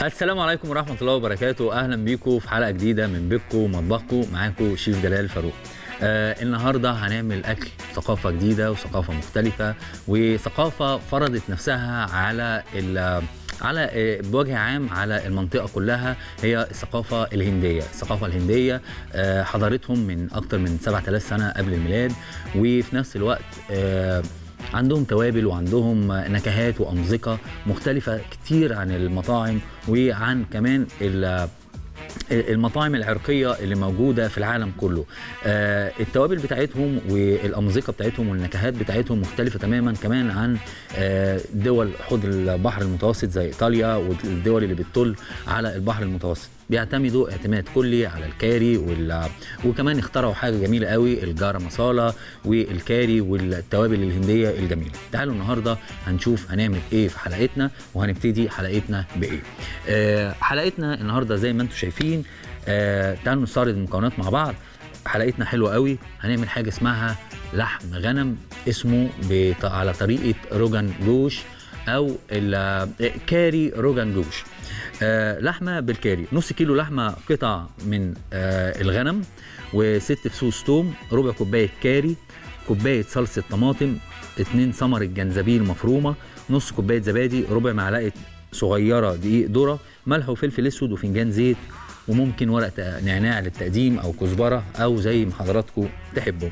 السلام عليكم ورحمة الله وبركاته أهلا بيكم في حلقة جديدة من بيتكم ومطبخكم معاكم شيف جلال فاروق آه النهاردة هنعمل أكل ثقافة جديدة وثقافة مختلفة وثقافة فرضت نفسها على ال على آه، بوجه عام على المنطقة كلها هي الثقافة الهندية الثقافة الهندية آه، حضارتهم من أكتر من 7000 سنة قبل الميلاد وفي نفس الوقت آه، عندهم توابل وعندهم نكهات وأمزقة مختلفة كتير عن المطاعم وعن كمان ال- المطاعم العرقية اللي موجودة في العالم كله آه التوابل بتاعتهم والأمزقة بتاعتهم والنكهات بتاعتهم مختلفة تماما كمان عن آه دول حوض البحر المتوسط زي إيطاليا والدول اللي بتطل على البحر المتوسط بيعتمدوا اعتماد كلي على الكاري وال... وكمان اخترعوا حاجه جميله قوي الجارة مسالة والكاري والتوابل الهنديه الجميله تعالوا النهارده هنشوف هنعمل ايه في حلقتنا وهنبتدي حلقتنا بايه آه حلقتنا النهارده زي ما انتم شايفين آه تعالوا نستعرض المكونات مع بعض حلقتنا حلوه قوي هنعمل حاجه اسمها لحم غنم اسمه بط... على طريقه روجان جوش او ال- كاري روجان جوش آه لحمه بالكاري نص كيلو لحمه قطع من آه الغنم وست فصوص توم ربع كوبايه كاري كوبايه صلصه طماطم اتنين ثمر الجنزبيل مفرومه نص كوبايه زبادي ربع معلقه صغيره دقيق ذره ملح وفلفل اسود وفنجان زيت وممكن ورقه نعناع للتقديم او كزبره او زي ما حضراتكم تحبوا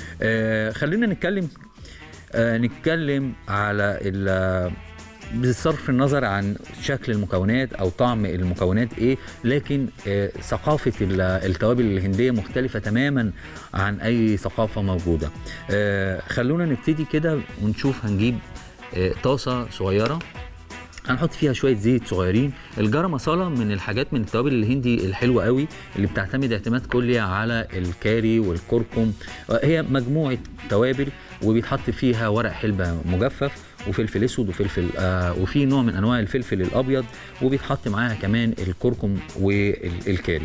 آه خلينا نتكلم آه نتكلم على ال- بصرف النظر عن شكل المكونات او طعم المكونات ايه لكن آه، ثقافه ال- التوابل الهنديه مختلفه تماما عن اي ثقافه موجوده آه، خلونا نبتدي كده ونشوف هنجيب آه، طاسه صغيره هنحط فيها شويه زيت صغيرين الجرى مسالة من الحاجات من التوابل الهندي الحلوه قوي اللي بتعتمد اعتماد كلي على الكاري والكركم هي مجموعه توابل وبيتحط فيها ورق حلبه مجفف وفلفل اسود وفلفل آه وفي نوع من انواع الفلفل الابيض وبيتحط معاها كمان الكركم والكاري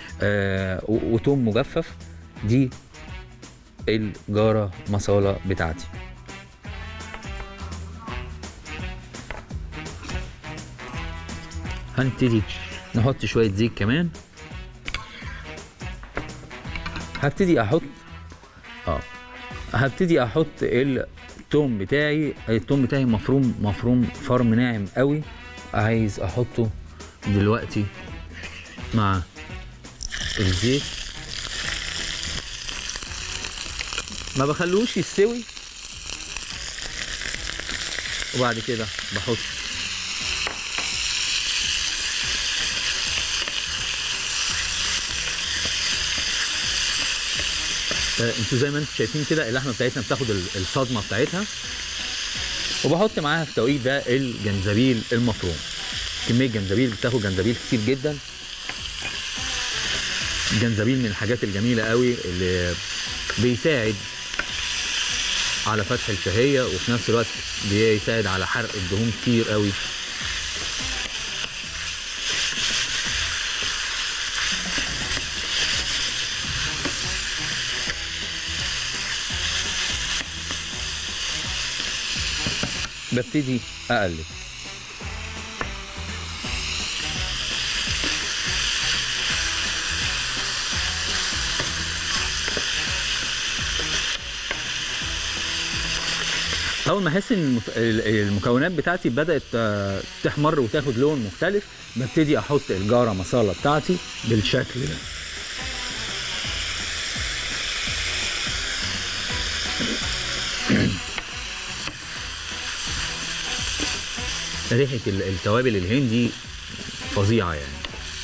آه و- وتوم مجفف دي الجاره مسالة بتاعتي هنبتدي نحط شويه زيت كمان هبتدي احط اه هبتدي احط التوم بتاعي التوم بتاعي مفروم مفروم فرم ناعم قوي عايز احطه دلوقتي مع الزيت ما بخلوش يستوي وبعد كده بحط آه، انتوا زي ما انتوا شايفين كده اللحمه بتاعتنا بتاخد ال- الصدمه بتاعتها وبحط معاها في التوقيت ده الجنزبيل المفروم كميه جنزبيل بتاخد جنزبيل كتير جدا الجنزبيل من الحاجات الجميله قوي اللي بيساعد على فتح الشهيه وفي نفس الوقت بيساعد على حرق الدهون كتير قوي ببتدي اقلب اول ما احس ان المت- ال- المكونات بتاعتي بدات آه، تحمر وتاخد لون مختلف ببتدي احط الجاره مسالة بتاعتي بالشكل ده ريحه ال- التوابل الهندي فظيعه يعني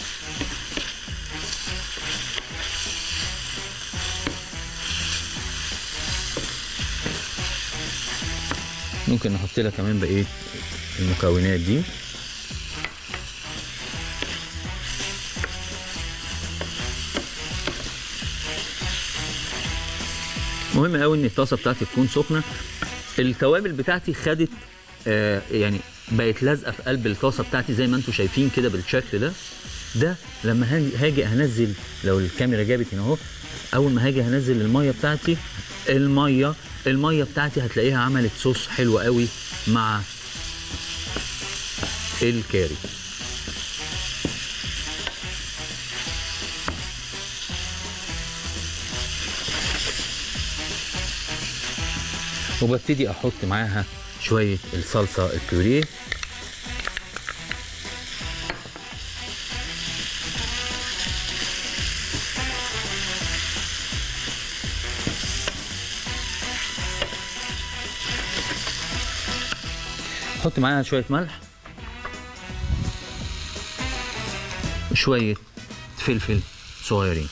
ممكن نحط لها كمان بقيه المكونات دي مهم قوي ان الطاسه بتاعتي تكون سخنه التوابل بتاعتي خدت آه يعني بقت لازقه في قلب الطاسه بتاعتي زي ما انتم شايفين كده بالشكل ده ده لما هاجي- هاجي هنزل لو الكاميرا جابت هنا اهو اول ما هاجي هنزل الميه بتاعتي الميه الميه بتاعتي هتلاقيها عملت صوص حلو قوي مع الكاري وببتدي احط معاها شويه الصلصه البيوريه احط معاها شويه ملح وشويه فلفل صغيرين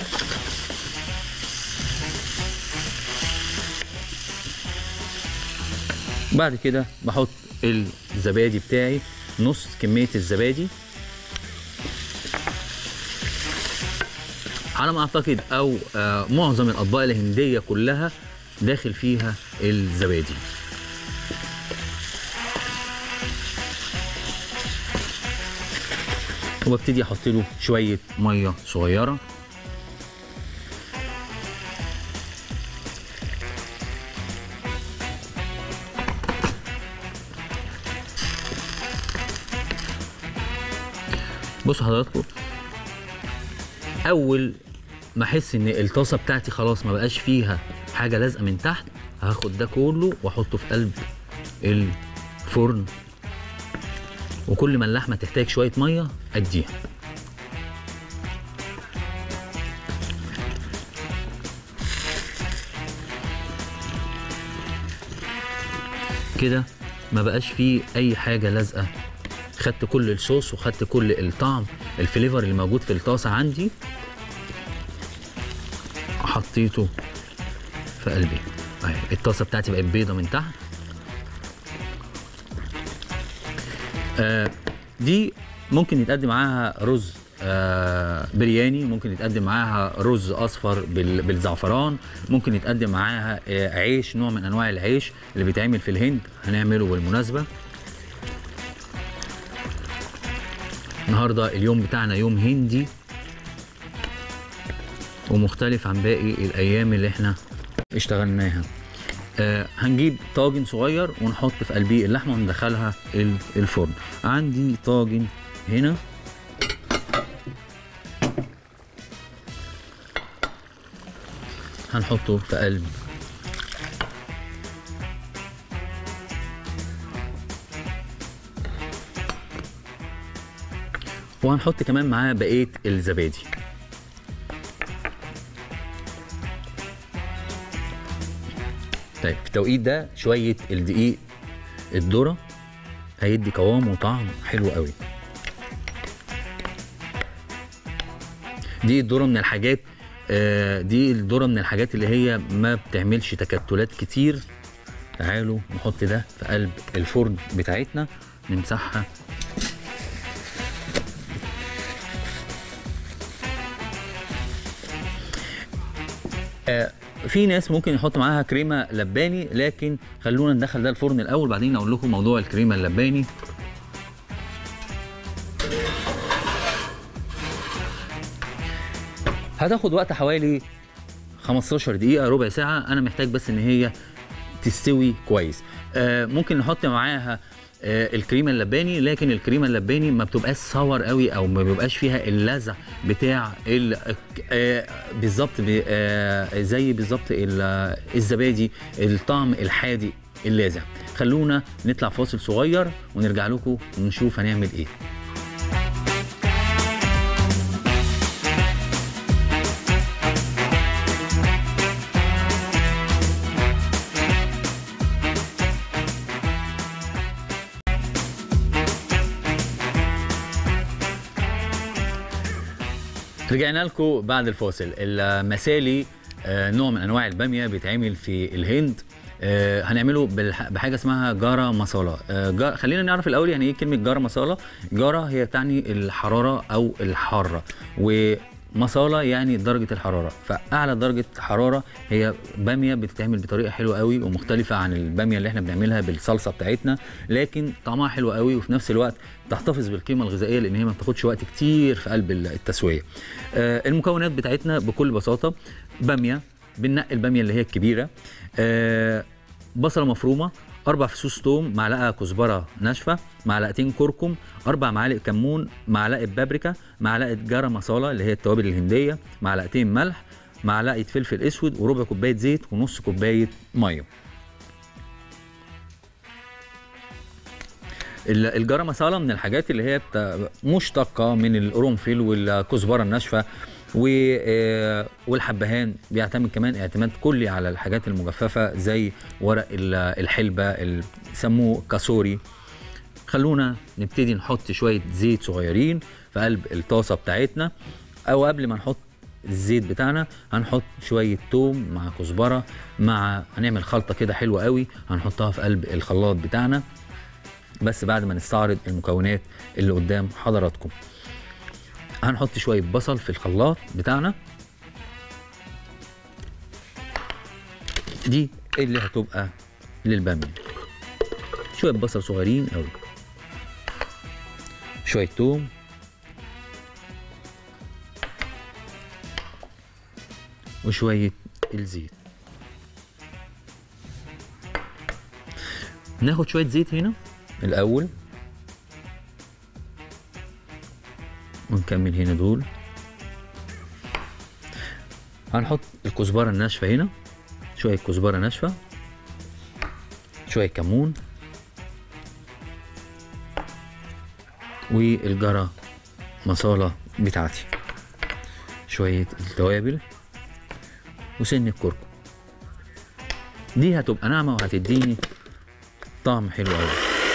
بعد كده بحط الزبادي بتاعي نص كمية الزبادي على ما اعتقد او آه معظم الاطباق الهندية كلها داخل فيها الزبادي وببتدي احط له شوية مية صغيرة بصوا حضراتكم اول ما احس ان الطاسه بتاعتي خلاص ما بقاش فيها حاجه لازقه من تحت هاخد ده كله واحطه في قلب الفرن وكل ما اللحمه تحتاج شويه ميه اديها كده ما بقاش فيه اي حاجه لازقه خدت كل الصوص وخدت كل الطعم الفليفر اللي موجود في الطاسه عندي حطيته في قلبي اهي الطاسه بتاعتي بقت بيضه من تحت آه دي ممكن يتقدم معاها رز آه برياني ممكن يتقدم معاها رز اصفر بال- بالزعفران ممكن يتقدم معاها آه عيش نوع من انواع العيش اللي بيتعمل في الهند هنعمله بالمناسبه النهارده اليوم بتاعنا يوم هندي ومختلف عن باقي الايام اللي احنا اشتغلناها آه هنجيب طاجن صغير ونحط في قلبيه اللحمه وندخلها ال- الفرن عندي طاجن هنا هنحطه في قلب وهنحط كمان معاه بقيه الزبادي طيب في التوقيت ده شويه الدقيق الذره هيدي قوام وطعم حلو قوي دي الذره من الحاجات آه، دي الذره من الحاجات اللي هي ما بتعملش تكتلات كتير تعالوا نحط ده في قلب الفرن بتاعتنا نمسحها آه، في ناس ممكن يحط معاها كريمه لباني لكن خلونا ندخل ده الفرن الاول بعدين اقول لكم موضوع الكريمه اللباني هتاخد وقت حوالي 15 دقيقه ربع ساعه انا محتاج بس ان هي تستوي كويس آه ممكن نحط معاها آه الكريمه اللباني لكن الكريمه اللباني ما بتبقاش صور قوي او ما بيبقاش فيها اللذع بتاع ال- آه بالظبط ب- آه زي بالظبط ال- الزبادي الطعم الحادق اللاذع خلونا نطلع فاصل صغير ونرجع لكم ونشوف هنعمل ايه رجعنا لكم بعد الفاصل المسالي آه، نوع من انواع الباميه بيتعمل في الهند آه، هنعمله بالح- بحاجه اسمها جارا مسالا آه، جا- خلينا نعرف الاول يعني ايه كلمه جارا مسالا جارا هي تعني الحراره او الحاره ومسالا يعني درجه الحراره فاعلى درجه حراره هي باميه بتتعمل بطريقه حلوه قوي ومختلفه عن الباميه اللي احنا بنعملها بالصلصه بتاعتنا لكن طعمها حلو قوي وفي نفس الوقت تحتفظ بالقيمه الغذائيه لان هي ما بتاخدش وقت كتير في قلب التسويه آه، المكونات بتاعتنا بكل بساطه باميه بننقي الباميه اللي هي الكبيره آه، بصله مفرومه اربع فصوص توم معلقه كزبره ناشفه معلقتين كركم اربع معالق كمون معلقه بابريكا معلقه جرى مسالا اللي هي التوابل الهنديه معلقتين ملح معلقه فلفل اسود وربع كوبايه زيت ونص كوبايه ميه ال- الجرى مسالة من الحاجات اللي هي بت- مشتقة من القرنفل والكزبرة الناشفة و- آه، والحبهان بيعتمد كمان اعتماد كلي على الحاجات المجففة زي ورق ال- الحلبة اللي بيسموه كاسوري خلونا نبتدي نحط شوية زيت صغيرين في قلب الطاسة بتاعتنا أو قبل ما نحط الزيت بتاعنا هنحط شوية توم مع كزبرة مع هنعمل خلطة كده حلوة قوي هنحطها في قلب الخلاط بتاعنا بس بعد ما نستعرض المكونات اللي قدام حضراتكم هنحط شوية بصل في الخلاط بتاعنا دي اللي هتبقى للبامية شوية بصل صغيرين قوي شوية توم وشوية الزيت ناخد شوية زيت هنا الأول ونكمل هنا دول هنحط الكزبرة الناشفة هنا شوية كزبرة ناشفة شوية كمون والجرى مصالة بتاعتي شوية التوابل وسن الكركم دي هتبقى ناعمة وهتديني طعم حلو قوي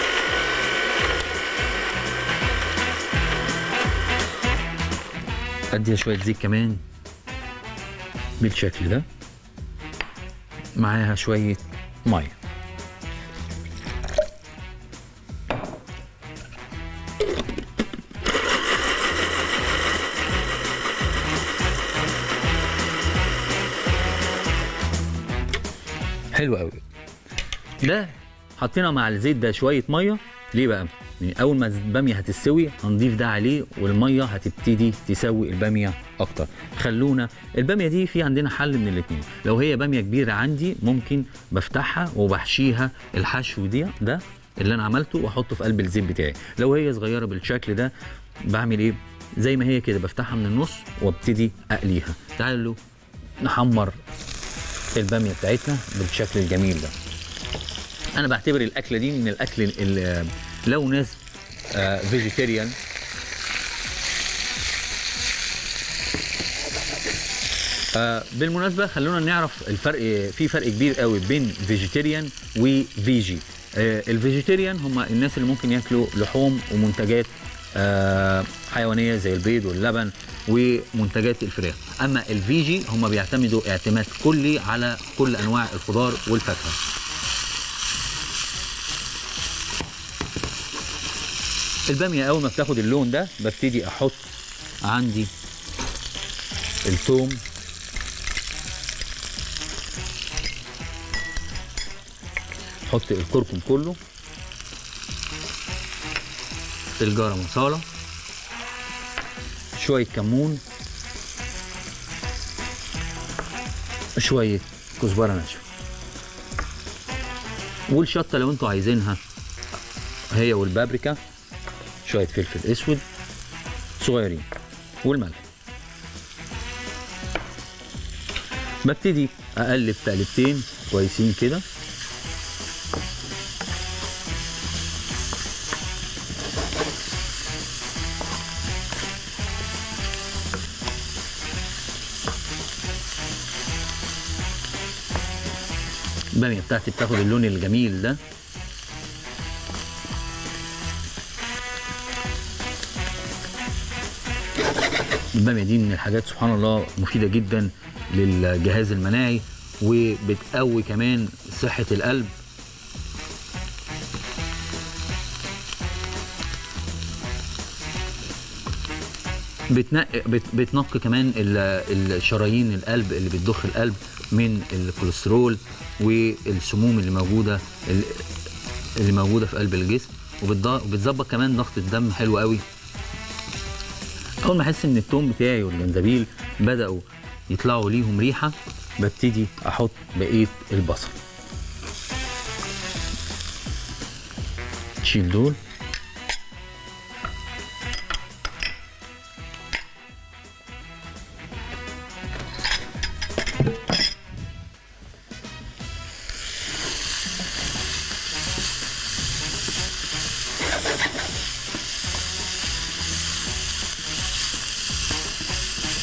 اديها شوية زيت كمان بالشكل ده معاها شوية مية حلو قوي ده حطينا مع الزيت ده شويه ميه ليه بقى يعني اول ما الباميه هتستوي هنضيف ده عليه والميه هتبتدي تسوي الباميه اكتر خلونا الباميه دي في عندنا حل من الاثنين لو هي باميه كبيره عندي ممكن بفتحها وبحشيها الحشو دي ده اللي انا عملته واحطه في قلب الزيت بتاعي لو هي صغيره بالشكل ده بعمل ايه زي ما هي كده بفتحها من النص وابتدي اقليها تعالوا نحمر الباميه بتاعتنا بالشكل الجميل ده انا بعتبر الاكله دي من الاكل اللي لو ناس فيجيتيريان آه بالمناسبه خلونا نعرف الفرق في فرق كبير قوي بين فيجيتيريان وفيجي آه الفيجيتيريان هم الناس اللي ممكن ياكلوا لحوم ومنتجات آه حيوانيه زي البيض واللبن ومنتجات الفراخ اما الفيجي هم بيعتمدوا اعتماد كلي على كل انواع الخضار والفاكهه الباميه اول ما بتاخد اللون ده ببتدي احط عندي الثوم احط الكركم كله الجارة مصالة شوية كمون شوية كزبرة ناشفة والشطة لو انتوا عايزينها هي والبابريكا شوية فلفل اسود صغيرين والملح ببتدي اقلب تقلبتين كويسين كده الباميه بتاعتي بتاخد اللون الجميل ده الباميه دي من الحاجات سبحان الله مفيده جدا للجهاز المناعي وبتقوي كمان صحه القلب بتنقي بت بتنقي كمان ال- الشرايين القلب اللي بتضخ القلب من الكوليسترول والسموم اللي موجوده ال- اللي موجوده في قلب الجسم وبتض- وبتظبط كمان ضغط الدم حلو قوي اول ما احس ان التوم بتاعي والجنزبيل بداوا يطلعوا ليهم ريحه ببتدي احط بقيه البصل تشيل دول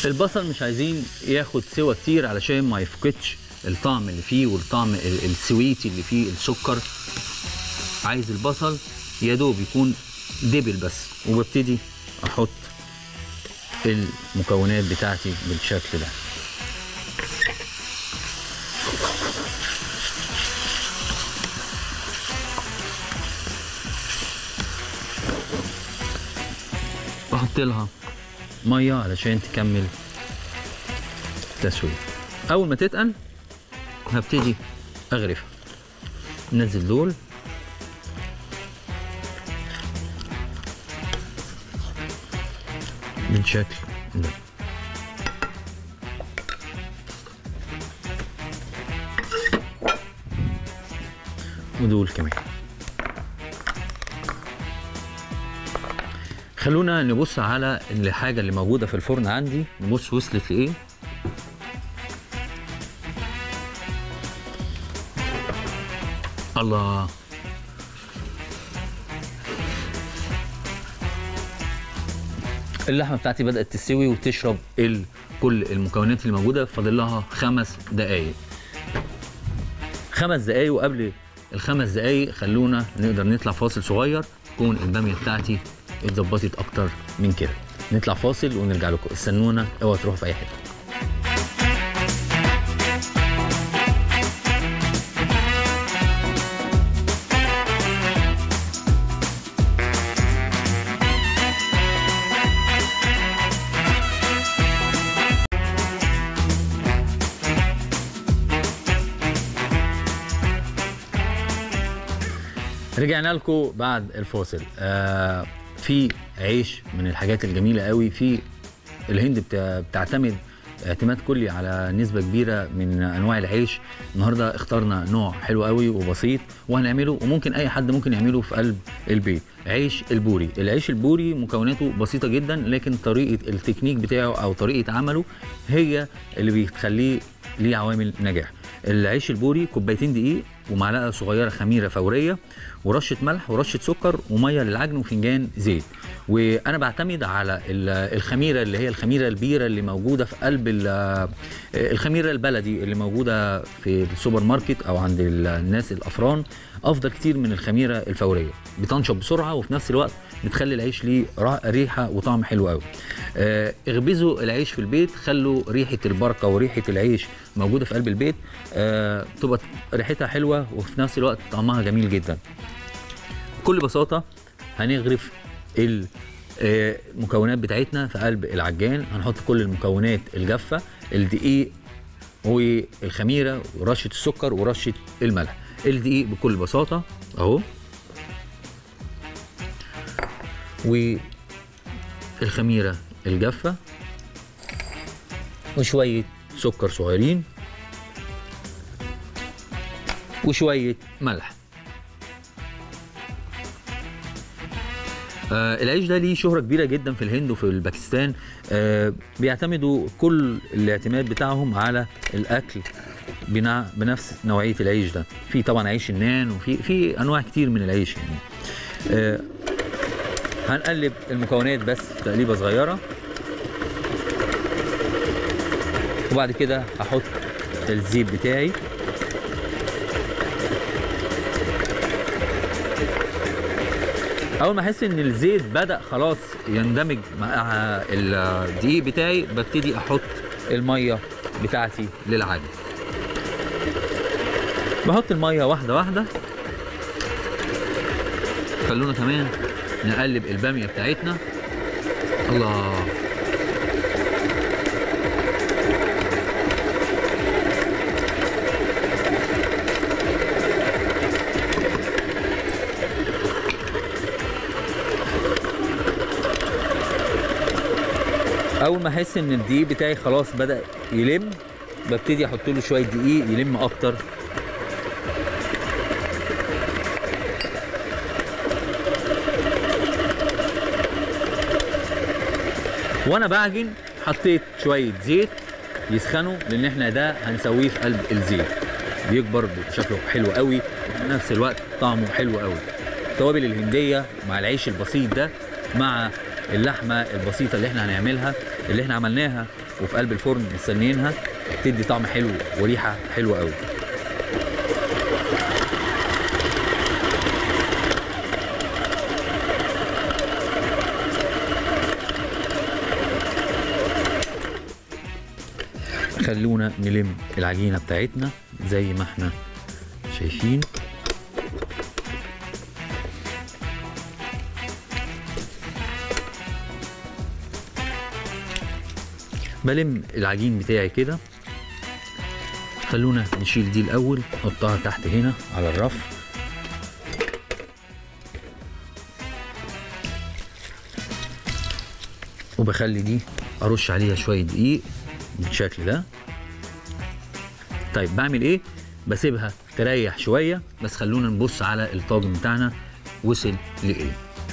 البصل مش عايزين ياخد سوا كتير علشان ما يفقدش الطعم اللي فيه والطعم ال- السويتي اللي فيه السكر عايز البصل يا دوب يكون دبل بس وببتدي احط المكونات بتاعتي بالشكل ده بحط لها ميه علشان تكمل تسويه اول ما تتقل هبتدي اغرفها ننزل دول بالشكل ده ودول كمان خلونا نبص على الحاجة اللي موجودة في الفرن عندي نبص وصلت لإيه الله اللحمة بتاعتي بدأت تستوي وتشرب ال- كل المكونات اللي موجودة فاضل لها خمس دقايق خمس دقايق وقبل الخمس دقايق خلونا نقدر نطلع فاصل صغير تكون الباميه بتاعتي اتظبطت اكتر من كده نطلع فاصل ونرجع لكم استنونا اوعوا تروحوا في اي حته رجعنا لكم بعد الفاصل آه في عيش من الحاجات الجميله قوي في الهند بتا- بتعتمد اعتماد كلي على نسبة كبيرة من أنواع العيش النهاردة اخترنا نوع حلو قوي وبسيط وهنعمله وممكن أي حد ممكن يعمله في قلب البيت عيش البوري العيش البوري مكوناته بسيطة جدا لكن طريقة التكنيك بتاعه أو طريقة عمله هي اللي بتخليه ليه عوامل نجاح العيش البوري كوبايتين دقيق ومعلقه صغيره خميره فوريه ورشه ملح ورشه سكر وميه للعجن وفنجان زيت وانا بعتمد على ال- الخميره اللي هي الخميره البيره اللي موجوده في قلب ال- الخميره البلدي اللي موجوده في السوبر ماركت او عند ال- الناس الافران افضل كتير من الخميره الفوريه بتنشط بسرعه وفي نفس الوقت بتخلي العيش ليه را- ريحه وطعم حلو قوي آه، اخبزوا العيش في البيت خلوا ريحه البركه وريحه العيش موجوده في قلب البيت آه، تبقى ريحتها حلوه وفي نفس الوقت طعمها جميل جدا بكل بساطه هنغرف ال- آه، المكونات بتاعتنا في قلب العجان هنحط كل المكونات الجافه الدقيق والخميره ورشه السكر ورشه الملح الدقيق بكل بساطه اهو والخميره الجافه وشويه سكر صغيرين وشويه ملح آه العيش ده ليه شهرة كبيرة جدا في الهند وفي الباكستان آه بيعتمدوا كل الاعتماد بتاعهم على الأكل بنع- بنفس نوعية العيش ده في طبعا عيش النان وفي في أنواع كتير من العيش يعني آه هنقلب المكونات بس تقليبة صغيرة وبعد كده هحط الزيت بتاعي اول ما احس ان الزيت بدا خلاص يندمج مع الدقيق بتاعي ببتدي احط الميه بتاعتي للعجن بحط الميه واحده واحده خلونا كمان نقلب الباميه بتاعتنا الله اول ما احس ان الدقيق بتاعي خلاص بدا يلم ببتدي احط له شويه دقيق يلم اكتر وانا بعجن حطيت شويه زيت يسخنوا لان احنا ده هنسويه في قلب الزيت بيكبر بشكله حلو قوي وفي نفس الوقت طعمه حلو قوي التوابل الهنديه مع العيش البسيط ده مع اللحمه البسيطه اللي احنا هنعملها اللي احنا عملناها وفي قلب الفرن مستنيينها تدي طعم حلو وريحه حلوه قوي خلونا نلم العجينه بتاعتنا زي ما احنا شايفين بلم العجين بتاعي كده خلونا نشيل دي الاول نحطها تحت هنا على الرف وبخلي دي ارش عليها شويه دقيق بالشكل ده طيب بعمل ايه بسيبها تريح شويه بس خلونا نبص على الطاجن بتاعنا وصل لايه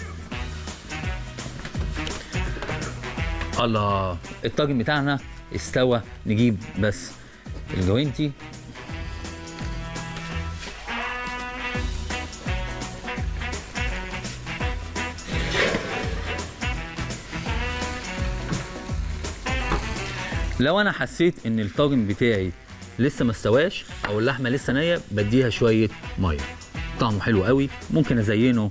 الله الطاجن بتاعنا استوى نجيب بس الجوينتي لو انا حسيت ان الطاجن بتاعي لسه ما استواش او اللحمه لسه نيه بديها شويه ميه طعمه حلو قوي ممكن ازينه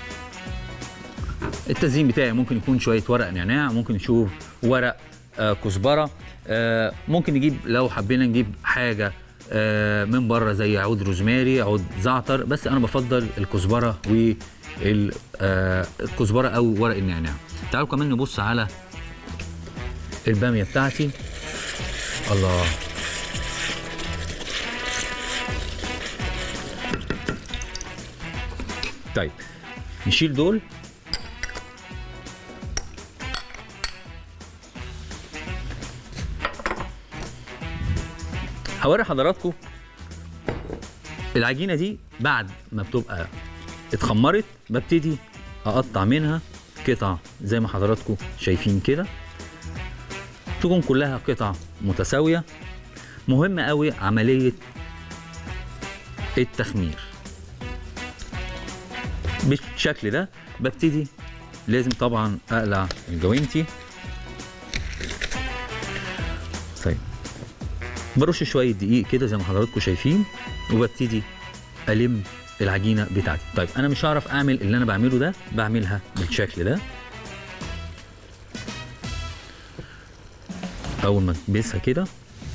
التزيين بتاعي ممكن يكون شويه ورق نعناع ممكن نشوف ورق آه كزبره آه ممكن نجيب لو حبينا نجيب حاجه آه من بره زي عود روزماري عود زعتر بس انا بفضل الكزبره والكزبره او ورق النعناع تعالوا كمان نبص على الباميه بتاعتي الله طيب نشيل دول هوري حضراتكم العجينه دي بعد ما بتبقى اتخمرت ببتدي اقطع منها قطع زي ما حضراتكم شايفين كده تكون كلها قطع متساويه مهمه قوي عمليه التخمير بالشكل ده ببتدي لازم طبعا اقلع الجوينتي طيب برش شويه دقيق كده زي ما حضراتكم شايفين وببتدي الم العجينه بتاعتي طيب انا مش هعرف اعمل اللي انا بعمله ده بعملها بالشكل ده اول ما تلبسها كده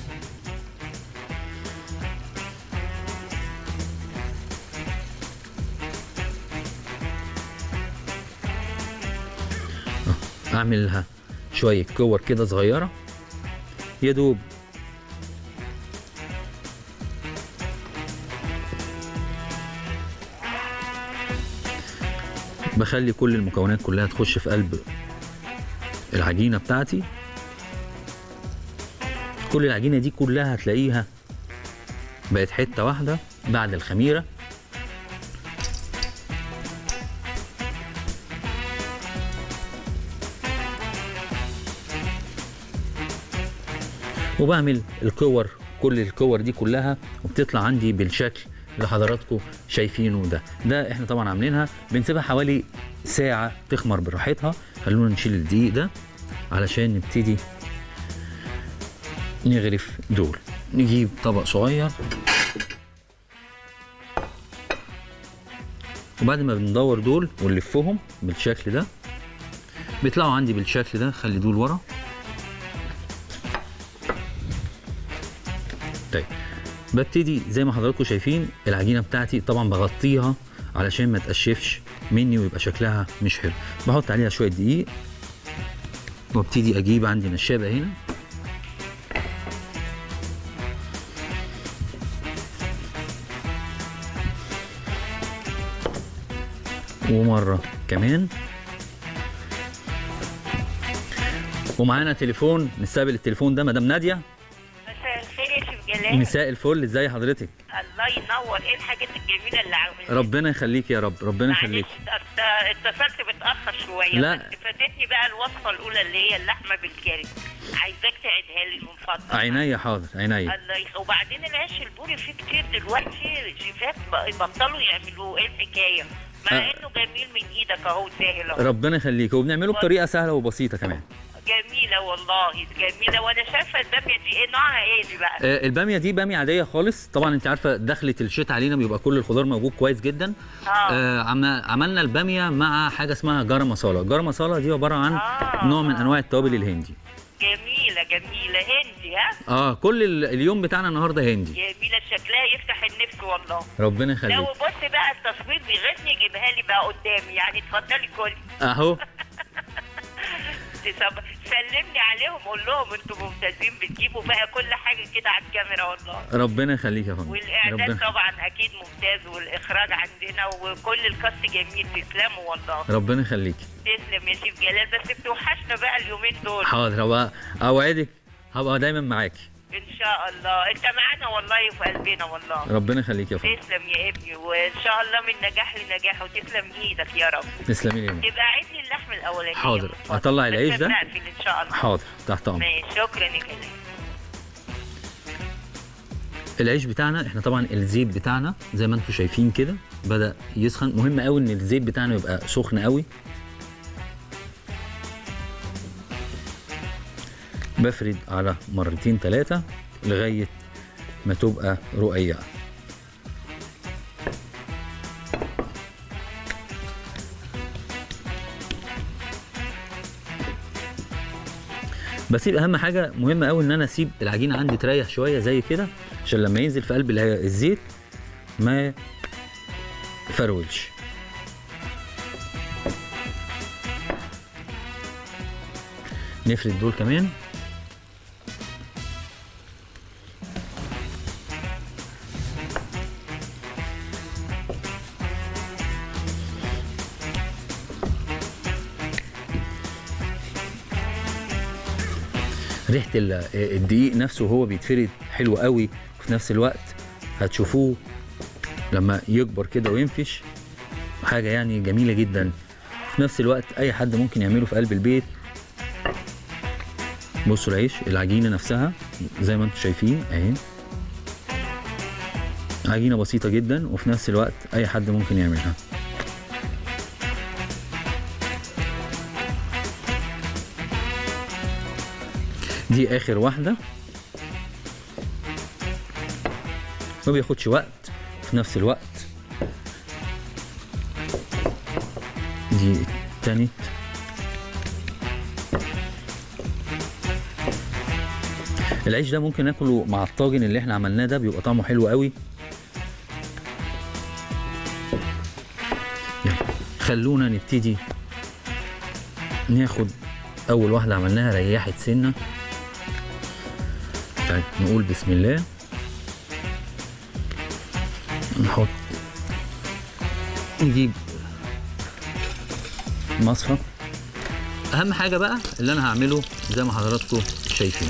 اعملها شويه كور كده صغيره يا دوب بخلي كل المكونات كلها تخش في قلب العجينه بتاعتي كل العجينه دي كلها هتلاقيها بقت حته واحده بعد الخميره وبعمل الكور كل الكور دي كلها وبتطلع عندي بالشكل اللي حضراتكم شايفينه ده ده احنا طبعا عاملينها بنسيبها حوالي ساعة تخمر براحتها خلونا نشيل الدقيق ده علشان نبتدي نغرف دول نجيب طبق صغير وبعد ما بندور دول ونلفهم بالشكل ده بيطلعوا عندي بالشكل ده خلي دول ورا طيب ببتدي زي ما حضراتكم شايفين العجينه بتاعتي طبعا بغطيها علشان ما تقشفش مني ويبقى شكلها مش حلو بحط عليها شويه دقيق وابتدي اجيب عندي نشابه هنا ومره كمان ومعانا تليفون نستقبل التليفون ده مدام ناديه مساء الخير يا شيف جلال مساء الفل ازاي حضرتك الله ينور ايه الحاجات الجميله اللي عاوزها ربنا يخليك يا رب ربنا يخليك معلش ات- اتصلت متاخر شويه لا. بس فاتتني بقى الوصفه الاولى اللي هي اللحمه بالكارث عايزاك تعيدها لي من فضلك عينيا حاضر عينيا الله يخ... وبعدين العيش البوري فيه كتير دلوقتي شيفات بق- بطلوا يعملوه ايه الحكايه مع أه. انه جميل من ايدك اهو سهل اهو ربنا يخليك وبنعمله بطريقه سهله وبسيطه كمان جميله والله جميله وانا شايفه الباميه دي ايه نوعها ايه دي بقى آه، الباميه دي باميه عاديه خالص طبعا انت عارفه دخله الشتاء علينا بيبقى كل الخضار موجود كويس جدا آه. آه عم عملنا الباميه مع حاجه اسمها جرم مصاله جرم مصاله دي عباره عن آه. نوع من انواع التوابل الهندي جميله جميله هندي ها اه كل ال- اليوم بتاعنا النهارده هندي جميله شكلها يفتح النفس والله ربنا لو يخليك بص بقى التصوير بيغيظني جيبها لي بقى قدامي يعني اتفضلي كلي اهو تسب- سلمني عليهم قول لهم انتوا ممتازين بتجيبوا بقى كل حاجه كده على الكاميرا والله ربنا يخليك يا فندم والاعداد ربنا طبعا اكيد ممتاز والاخراج عندنا وكل الكاست جميل تسلموا والله ربنا يخليك تسلم يا شيف جلال بس بتوحشنا بقى اليومين دول حاضر هبقى اوعدك هبقى دايما معاكي ان شاء الله انت معانا والله في قلبنا والله ربنا يخليك يا فندم تسلم يا ابني وان شاء الله من نجاح لنجاح وتسلم ايدك يا رب تسلمي لي يا ماما. تبقى عيد لي اللحم الاولاني حاضر. اتفضل. أطلع بس العيش ده؟ بنقفل ان شاء الله حاضر تحت امرك ماشي شكرا يا جلال العيش بتاعنا احنا طبعا الزيت بتاعنا زي ما انتم شايفين كده بدا يسخن مهم قوي ان الزيت بتاعنا يبقى سخن قوي بفرد على مرتين ثلاثة لغاية ما تبقى رقيقة بسيب اهم حاجه مهمه قوي ان انا اسيب العجينه عندي تريح شويه زي كده عشان لما ينزل في قلب الع- الزيت ما يفرولش نفرد دول كمان ريحه ال- الدقيق نفسه وهو بيتفرد حلو قوي وفي نفس الوقت هتشوفوه لما يكبر كده وينفش حاجه يعني جميله جدا في نفس الوقت اي حد ممكن يعمله في قلب البيت بصوا العيش العجينه نفسها زي ما انتم شايفين اهي عجينه بسيطه جدا وفي نفس الوقت اي حد ممكن يعملها دي اخر واحده ما بياخدش وقت في نفس الوقت دي التانيت العيش ده ممكن ناكله مع الطاجن اللي احنا عملناه ده بيبقى طعمه حلو قوي يلا خلونا نبتدي ناخد اول واحده عملناها ريحت سنه طيب نقول بسم الله نحط نجيب مصفى اهم حاجه بقى اللي انا هعمله زي ما حضراتكم شايفين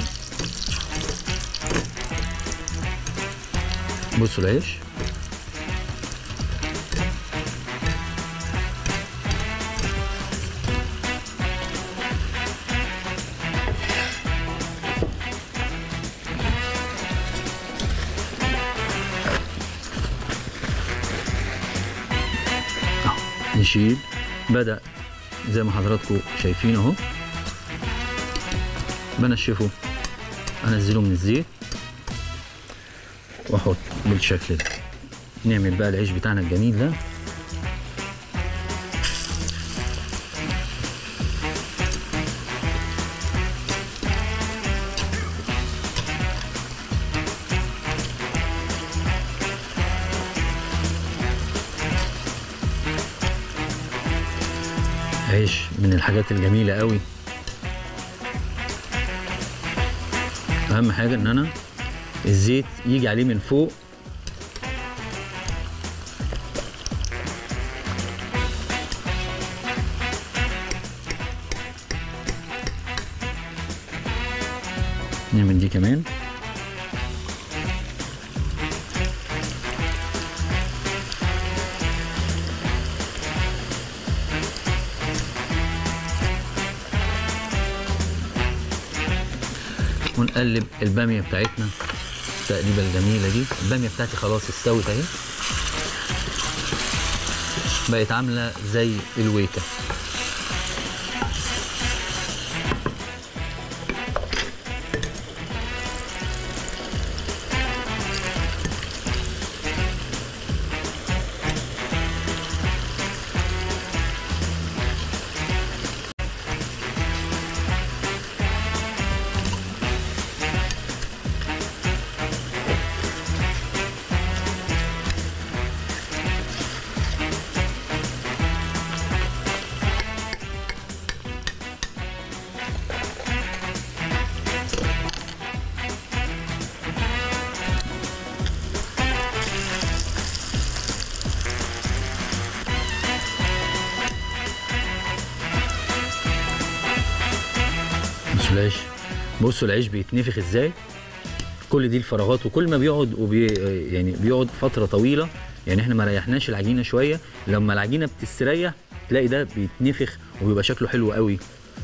بصوا العيش أهو، نشيل بدأ زي ما حضراتكم شايفين اهو بنشفه انزله من الزيت واحط بالشكل ده نعمل بقى العيش بتاعنا الجميل ده عيش من الحاجات الجميلة قوي اهم حاجة ان انا الزيت يجي عليه من فوق نعمل دي كمان ونقلب الباميه بتاعتنا التقليبه الجميله دي الباميه بتاعتي خلاص استوت اهي بقت عامله زي الويكه العيش بصوا العيش بيتنفخ ازاي كل دي الفراغات وكل ما بيقعد وبي يعني بيقعد فتره طويله يعني احنا ما ريحناش العجينه شويه لما العجينه بتستريح تلاقي ده بيتنفخ وبيبقى شكله حلو قوي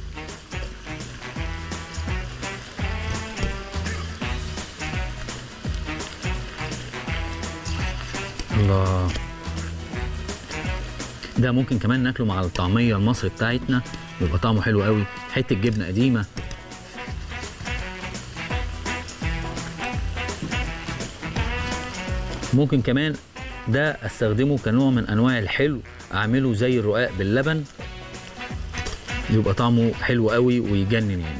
الله ده ممكن كمان ناكله مع الطعميه المصري بتاعتنا بيبقى طعمه حلو قوي حته جبنه قديمه ممكن كمان ده استخدمه كنوع من انواع الحلو اعمله زي الرقاق باللبن يبقى طعمه حلو قوي ويجنن يعني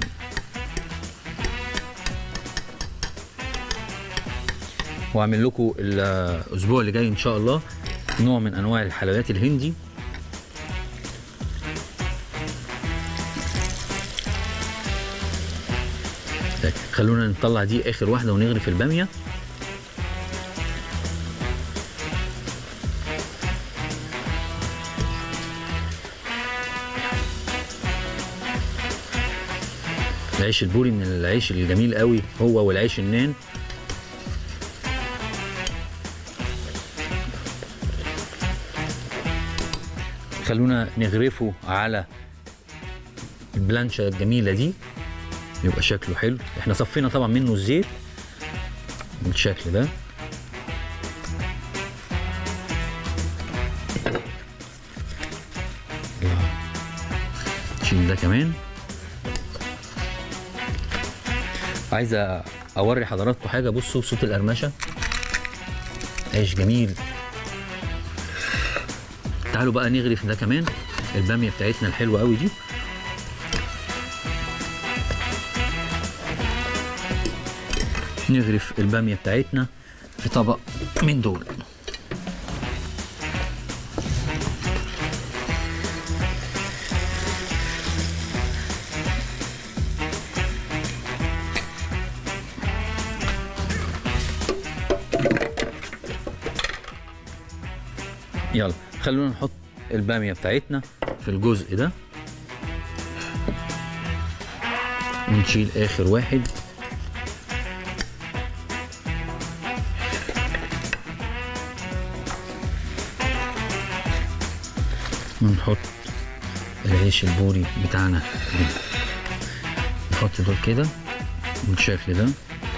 واعمل لكم الاسبوع اللي جاي ان شاء الله نوع من انواع الحلويات الهندي طيب، خلونا نطلع دي اخر واحده ونغرف الباميه العيش البوري من العيش الجميل قوي هو والعيش النان خلونا نغرفه على البلانشة الجميلة دي يبقى شكله حلو احنا صفينا طبعا منه الزيت بالشكل ده الله. نشيل ده كمان عايز اوري حضراتكم حاجه بصوا صوت القرمشه عيش جميل تعالوا بقى نغرف ده كمان الباميه بتاعتنا الحلوه قوي دي نغرف الباميه بتاعتنا في طبق من دول يلا خلونا نحط البامية بتاعتنا في الجزء ده ونشيل آخر واحد ونحط العيش البوري بتاعنا هنا. نحط دول كده بالشكل ده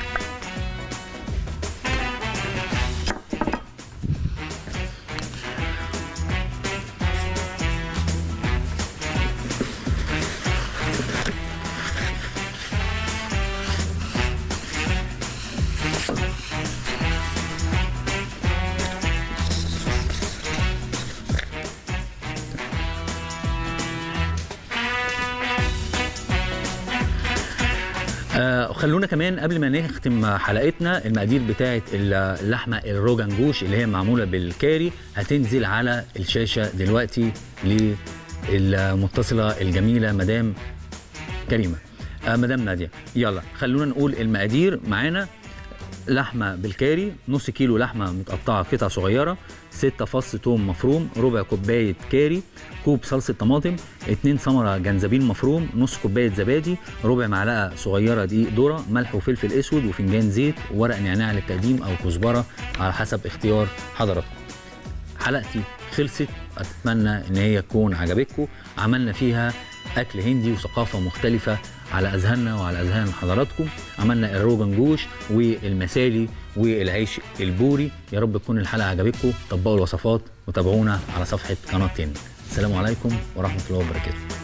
آه خلونا كمان قبل ما نختم حلقتنا المقادير بتاعه اللحمه الروجان جوش اللي هي معموله بالكاري هتنزل على الشاشه دلوقتي للمتصله الجميله مدام كريمه آه مدام ناديه يلا خلونا نقول المقادير معانا لحمه بالكاري نص كيلو لحمه متقطعه قطع صغيره 6 فص توم مفروم ربع كوبايه كاري كوب صلصه طماطم 2 ثمره جنزبيل مفروم نص كوبايه زبادي ربع معلقه صغيره دقيق ذره ملح وفلفل اسود وفنجان زيت وورق نعناع للتقديم او كزبره على حسب اختيار حضراتكم حلقتي خلصت اتمنى ان هي تكون عجبتكم عملنا فيها اكل هندي وثقافه مختلفه على اذهاننا وعلى اذهان حضراتكم عملنا الروجن جوش والمسالي والعيش البوري يا رب تكون الحلقه عجبتكم طبقوا الوصفات وتابعونا على صفحه قناه تن السلام عليكم ورحمه الله وبركاته